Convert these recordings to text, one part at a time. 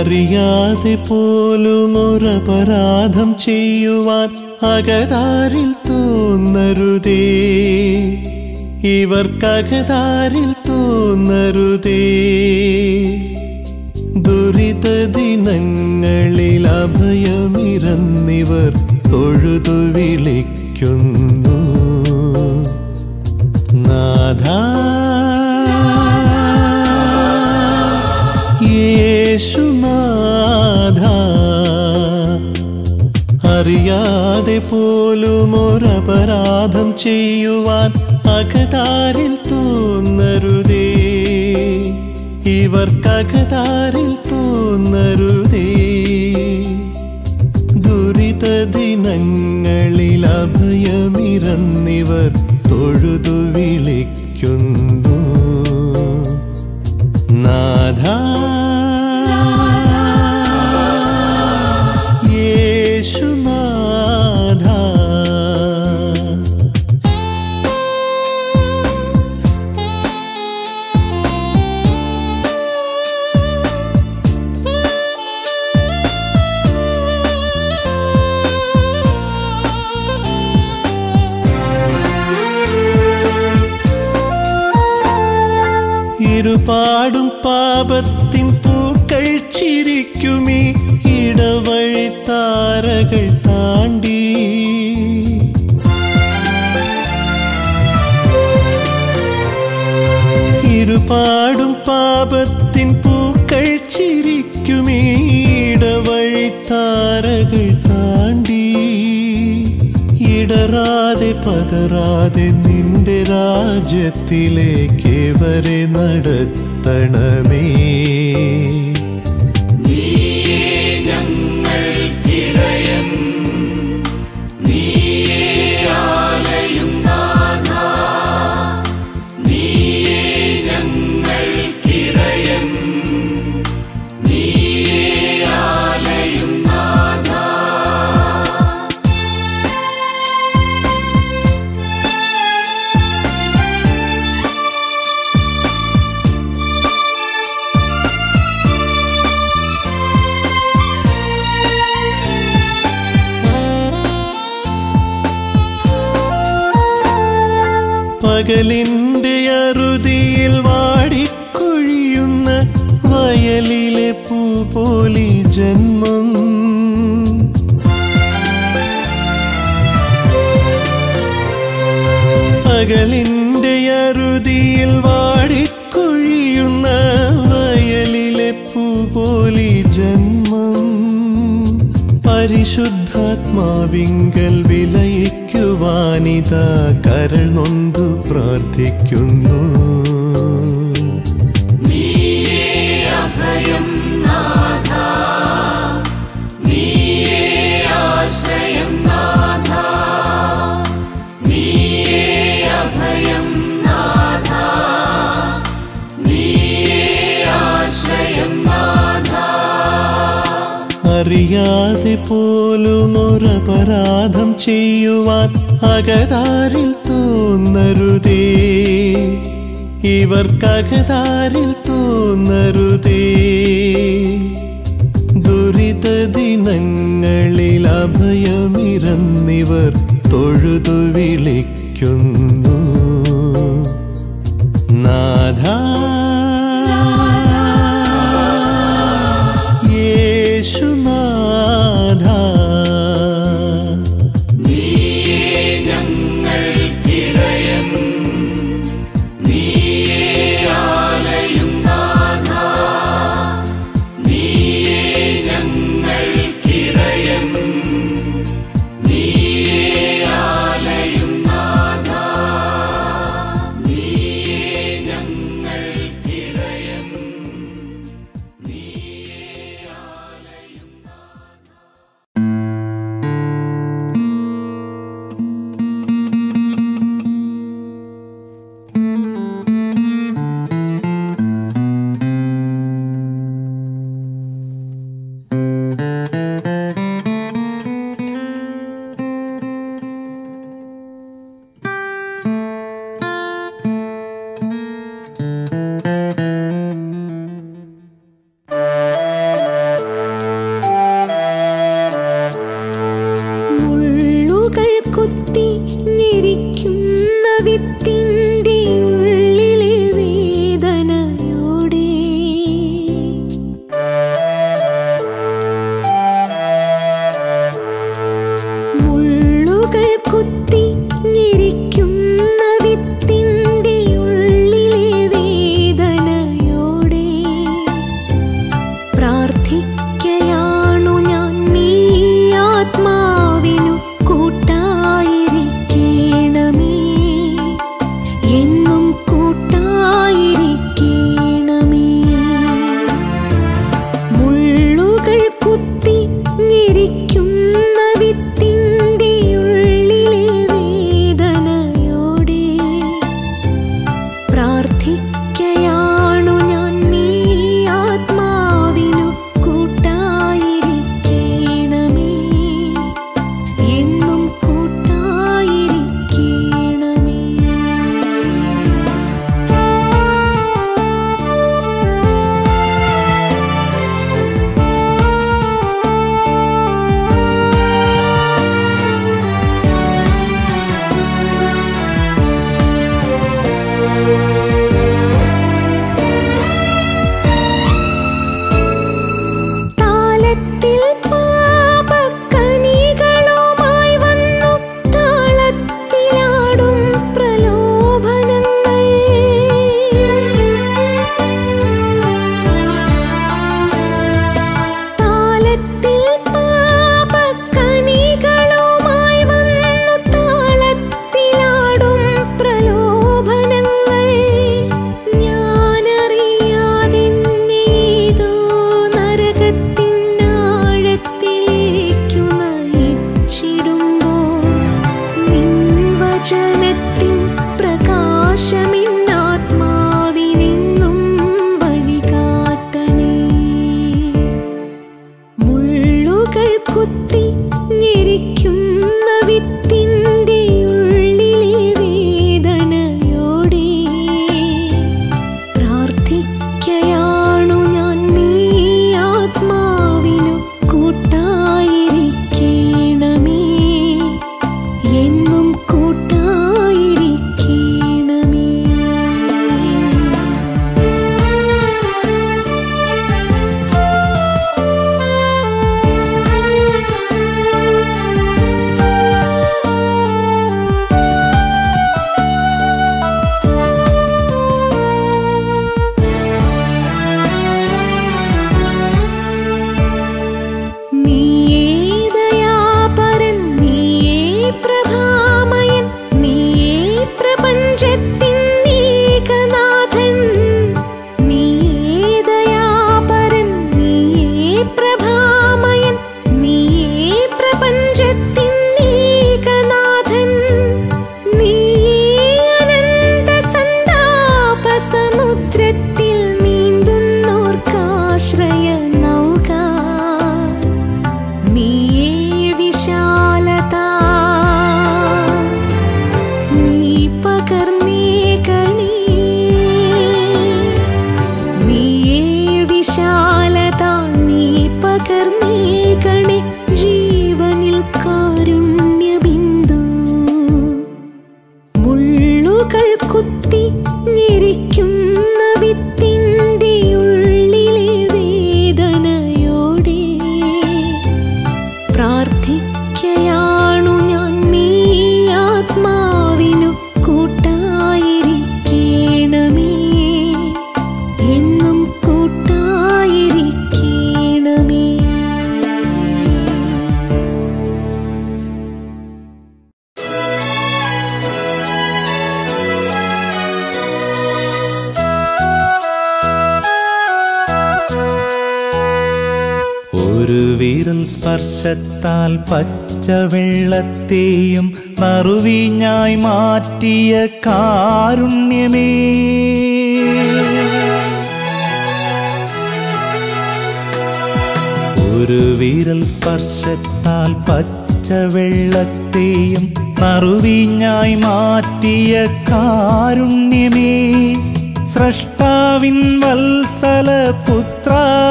അറിയാതെ പോലും ഒരപരാധം ചെയ്യുവാൻ അകതാരിൽ തോന്നരുതേ ഇവർക്കകതാരിൽ തോന്നരുതേ ദുരിത ദിനങ്ങളിൽ അഭയമിരന്നിവർ തൊഴുതു വിളിക്കുന്നു നാഥ യേശുനാഥ അറിയാതെ പോലും ഒരപരാധം ചെയ്യുവാൻ അകതാരിൽ തോന്നരുതേ ഇവർക്കകതാരിൽ തോന്നരുതേ ദുരിത ദിനങ്ങളിൽ അഭയമിരന്നിവർ തൊഴുതു വിളിക്കുന്നു നാഥ യേശുനാഥ ഇരുപാടും പാപത്തിൻ പൂക്കൾ ചിരിക്കുമീ ഇടവഴി താരകൾ താണ്ടി ഇരുപാടും പാപത്തിൻ പൂക്കൾ ചിരിക്കുമീ ഇടവഴി താരകൾ താണ്ടി ഇടറാതെ പതറാതെ നിന്റെ രാജ്യത്തിലേക്ക് വരെ നടത്തണമേ പകലിന്റെ അറുതിയിൽ വാടിക്കൊഴിയുന്ന വയലിലെ പൂ പോലി ജന്മം പകലിന്റെ അറുതിയിൽ വാടിക്കൊഴിയുന്ന വയലിലെ പൂ പോലി ജന്മം പരിശുദ്ധാത്മാവിങ്കൽ വിലയിക്കുവാനിതാ കരൾ നൊന്തു പ്രാർത്ഥിക്കുന്നു അറിയാതെ പോലും ഒരപരാധം ചെയ്യുവാൻ അകതാരിൽ തോന്നരുതേ ഇവർക്കകതാരിൽ തോന്നരുതേ ദുരിത ദിനങ്ങളിൽ അഭയമിരന്നിവർ തൊഴുതു വിളിക്കുന്നു നാഥ യേശുനാഥ ഞങ്ങൾ വചനത്തിൻ പ്രകാശമിന്നാത്മാവിനെന്നും വഴികാട്ടണേ മുള്ളുകൾ കുത്തി ഞെരിക്കുന്ന വിത്തിൻ്റെ ഉള്ളിലെ വേദനയോടെ പ്രാർത്ഥിക്കയാണു ഞാൻ നീ ആത്മാവിനു കൂട്ടായിരിക്കണമേ എന്നും കൂട്ടായിരിക്കണമേ നീയേ ദയാപരൻ നീയേ പ്രഭാമയൻ നീയേ പ്രപഞ്ചത്തിൻ ഏകനാഥൻ നീയേ ദയാപരൻ നീയേ പ്രഭാമയൻ നീയേ പ്രപഞ്ചത്തിൻ ഏകനാഥൻ നീയേ അനന്ത സന്താപ സമുദ്രത്തിൽ നീന്തുന്നോർക്കാശ്രയ നൗക നീയേ വിശാലത നീ പകർന്നേകണേ നീയേ വിശാലത നീ പകർന്നേകണേ ജീവനിൽ കാരുണ്യബിന്ദു മുള്ളുകൾ കുത്തി ഞെരിക്കുന്ന വിത്തിൻ്റെ ഉള്ളിലെ വേദനയോടെ പ്രാർത്ഥിക്കയാണു ഞാൻ നീ ആത്മാവിനു കൂട്ടായിരിക്കണമേ എന്നും കൂട്ടായിരിക്കണമേ ഒരു വിരൽ സ്പർശത്താൽ പച്ചവെള്ളത്തെയും നറുവിഞ്ഞായി മാറ്റിയ കാരുണ്യമേ ഒരു വിരൽ സ്പർശത്താൽ പച്ചവെള്ളത്തെയും നറുവിഞ്ഞായി മാറ്റിയ കാരുണ്യമേ സ്രഷ്ടാവിൻ വത്സല പുത്ര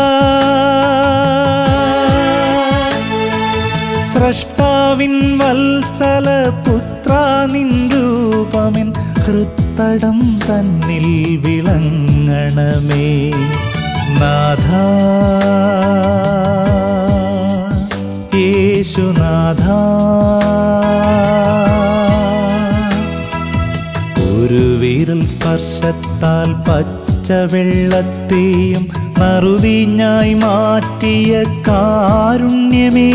സ്രഷ്ടാവിൻ വത്സല പുത്ര നിൻ രൂപമിൻ ഹൃത്തടം തന്നിൽ വിളങ്ങണമേ നാഥ യേശുനാഥ ഒരു വിരൽ സ്പർശത്താൽ പച്ചവെള്ളത്തെയും നറുവിഞ്ഞായി മാറ്റിയ കാരുണ്യമേ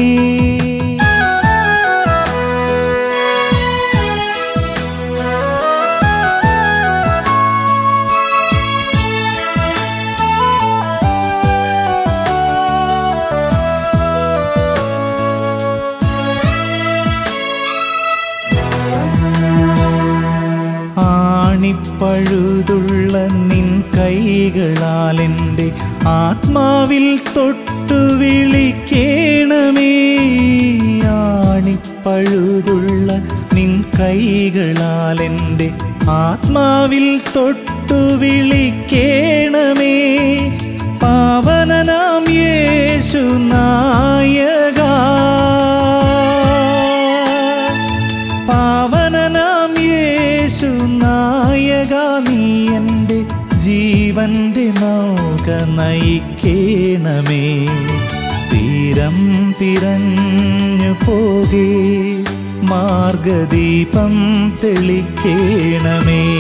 ആണിപ്പഴുതുള്ള നിൻ കൈകളാൽ എൻ്റെ ആത്മാവിൽ തൊട്ടു വിളിക്കേണമേ ആണിപ്പഴുതുള്ള നിൻ കൈകളാൽ എൻ്റെ ആത്മാവിൽ തൊട്ടു വിളിക്കേണമേ പാവനനാം യേശു നായക പാവനനാം യേശു നായക നീ എൻ്റെ ജീവന്റെ നൗക നയിക്കേണമേ തീരം തിരഞ്ഞു പോകേ മാർഗദീപം തെളിക്കേണമേ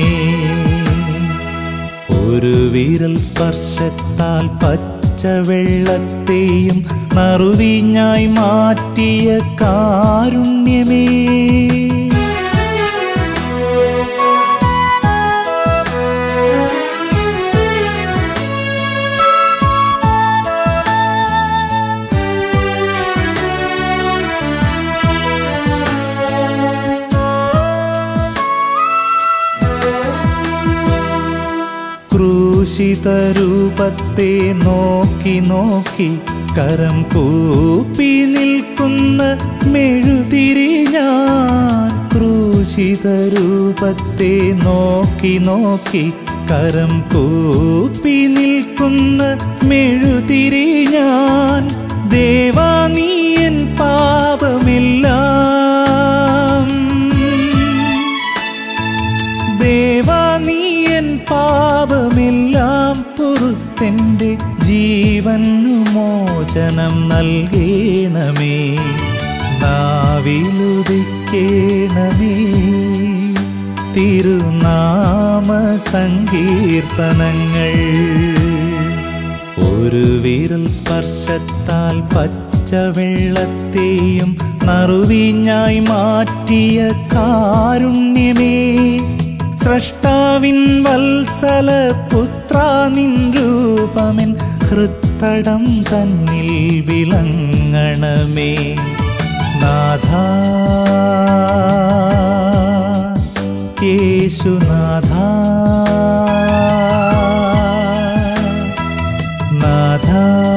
ഒരു വിരൽ സ്പർശത്താൽ പച്ചവെള്ളത്തെയും നറുവിഞ്ഞായി മാറ്റിയ കാരുണ്യമേ ക്രൂശിത രൂപത്തെ നോക്കി നോക്കി കരം കൂപ്പി നിൽക്കുന്ന മെഴുതിരി ഞാൻ ക്രൂശിത രൂപത്തെ നോക്കി നോക്കി കരം കൂപ്പി നിൽക്കുന്ന മെഴുതിരി ഞാൻ ദേവാ നീ എൻ പാപമെല്ലാം ദേവാ നീ എൻ പാപമെല്ലാം പുറത്തെൻ്റെ ജീവനു മോചനം നൽകേണമേ നാവിലുദിക്കേണമേ തിരുനാമ സങ്കീർത്തനങ്ങൾ ഒരു വിരൽ സ്പർശത്താൽ പച്ചവെള്ളത്തെയും നറുവിഞ്ഞായി മാറ്റിയ കാരുണ്യമേ സ്രഷ്ടാവിൻ വത്സല പുത്ര നിൻ രൂപമെൻ ഹൃത്തടം തന്നിൽ വിളങ്ങണമേ നാഥ യേശുനാഥ നാഥ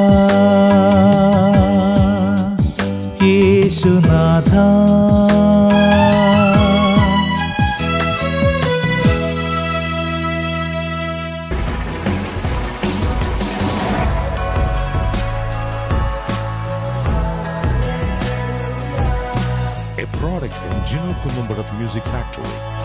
യേശുനാഥ a product from Gino Columbarat Music Factory.